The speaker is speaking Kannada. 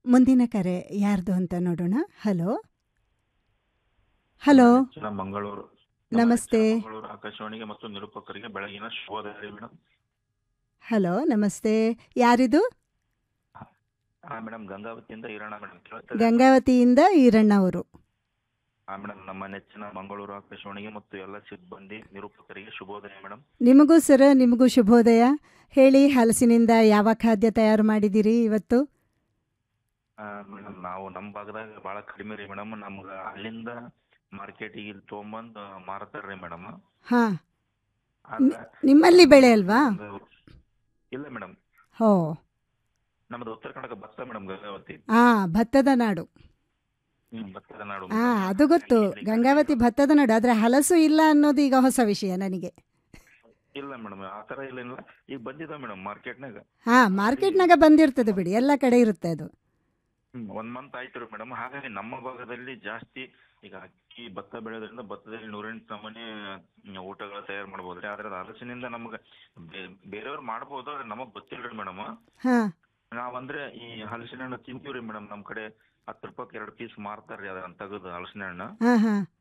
ಮುಂದಿನ ಕರೆ ಯಾರ್ದು ಅಂತ ನೋಡೋಣ ಹಲೋ ಹಲೋ ಹೆಚ್ಚಿನ ಮಂಗಳೂರು ನಮಸ್ತೆ. ಹೆಚ್ಚಿನ ಮಂಗಳೂರು ಆಕಾಶವಾಣಿಗೆ ಮತ್ತು ನಿರೂಪಕರಿಗೆ ಬೆಳಗಿನ ಶುಭೋದಯ ಮೇಡಮ್ ಹಲೋ ನಮಸ್ತೆ ಯಾರಿದು ಹಾ ಮೇಡಮ್ ಗಂಗಾವತಿಯಿಂದ ಈರಣ್ಣ ಮೇಡಮ್ ಕೇಳ್ತದೆ ಗಂಗಾವತಿಯಿಂದ ಈರಣ್ಣ ಅವರು ಹಾ ಮೇಡಮ್ ನಮ್ಮ ನೆಚ್ಚಿನ ಮಂಗಳೂರು ಆಕಾಶವಾಣಿಗೆ ಮತ್ತು ಎಲ್ಲ ಸಿಬ್ಬಂದಿ ನಿರೂಪಕರಿಗೆ ಶುಭೋದಯ ಮೇಡಮ್ ನಿಮಗೂ ಸರ್ ನಿಮಗೂ ಶುಭೋದಯ ಹೇಳಿ ಹಲಸಿನಿಂದ ಯಾವ ಖಾದ್ಯ ತಯಾರು ಮಾಡಿದ್ದೀರಿ ಇವತ್ತು ಮೇಡಮ್ ನಾವು ನಮ್ಮ ಭಾಗದಾಗ ಭಾಳ ಕಡಿಮೆ ರೀ ಮೇಡಮ್ ನಮ್ಗೆ ಅಲ್ಲಿಂದ ಮಾರ್ಕೆಟಿಗೆ ಇಲ್ಲಿ ತೊಗೊಂಬಂದು ಮಾರ್ತಾರ್ರಿ ಮೇಡಮ್ ಹಾಂ ನಿಮ್ಮಲ್ಲಿ ಬೆಳೆ ಅಲ್ವಾ ಇಲ್ಲ ಮೇಡಮ್ ಹೋ ನಮ್ದು ಉತ್ತರ ಕನ್ನಡ ಭತ್ತ ಮೇಡಮ್ ಗಂಗಾವತಿ ಹಾಂ ಭತ್ತದ ನಾಡು ಹ್ಮ್ ಭತ್ತದ ನಾಡು ಹಾಂ madam. ಅದು ಗೊತ್ತು ಇಲ್ಲಿ ಗಂಗಾವತಿ ಭತ್ತದ ನಾಡು ಆದರೆ ಹಲಸು ಇಲ್ಲ ಅನ್ನೋದು ಈಗ ಹೊಸ ವಿಷಯ ನನಗೆ ಇಲ್ಲ ಮೇಡಮ್ ಆ ಥರ ಇಲ್ಲ ಇಲ್ಲ ಈಗ ಬಂದಿದೆ ಮೇಡಮ್ ಮಾರ್ಕೆಟ್ನಾಗ ಹಾಂ ಮಾರ್ಕೆಟ್ನಾಗ ಬಂದಿರ್ತದೆ ಬಿಡಿ ಎಲ್ಲ ಕಡೆ ಇರುತ್ತೆ ಅದು ಹ್ಮ್, ಒಂದ್ ಮಂತ್ ಆಯ್ತು ರೀ ಮೇಡಮ್ ಹಾಗಾಗಿ ನಮ್ಮ ಭಾಗದಲ್ಲಿ ಜಾಸ್ತಿ ಈಗ ಅಕ್ಕಿ ಭತ್ತ ಬೆಳೆಯೋದ್ರಿಂದ ಭತ್ತದಲ್ಲಿ ನೂರೆಂಟು ನಮೂನೆ ಹ್ಮ್, ಊಟಗಳ ತಯಾರು ಮಾಡ್ಬೋದ್ರಿ ಆದ್ರೆ ಅದು ಹಲಸಿನಿಂದ ನಮ್ಗೆ ಬೇ- ಬೇರೆಯವ್ರು ಮಾಡ್ಬೋದು ಆದ್ರೆ ನಮಗ್ ಗೊತ್ತಿಲ್ರಿ ಮೇಡಮ್ ಹಾಂ ನಾವಂದ್ರೆ ಈ ಹಲಸಿನ ಹಣ್ಣು ತಿಂತೀವ್ರಿ ಮೇಡಮ್ ನಮ್ ಕಡೆ ಹತ್ತು ರೂಪಾಯಿಗೆ ಎರಡು ಪೀಸ್ ಮಾರ್ತಾರ್ರಿ ಅದನ್ನ ತೆಗೆದು ಹಲಸಿನ ಹಣ್ಣು ಹಾಂ ಹಾಂ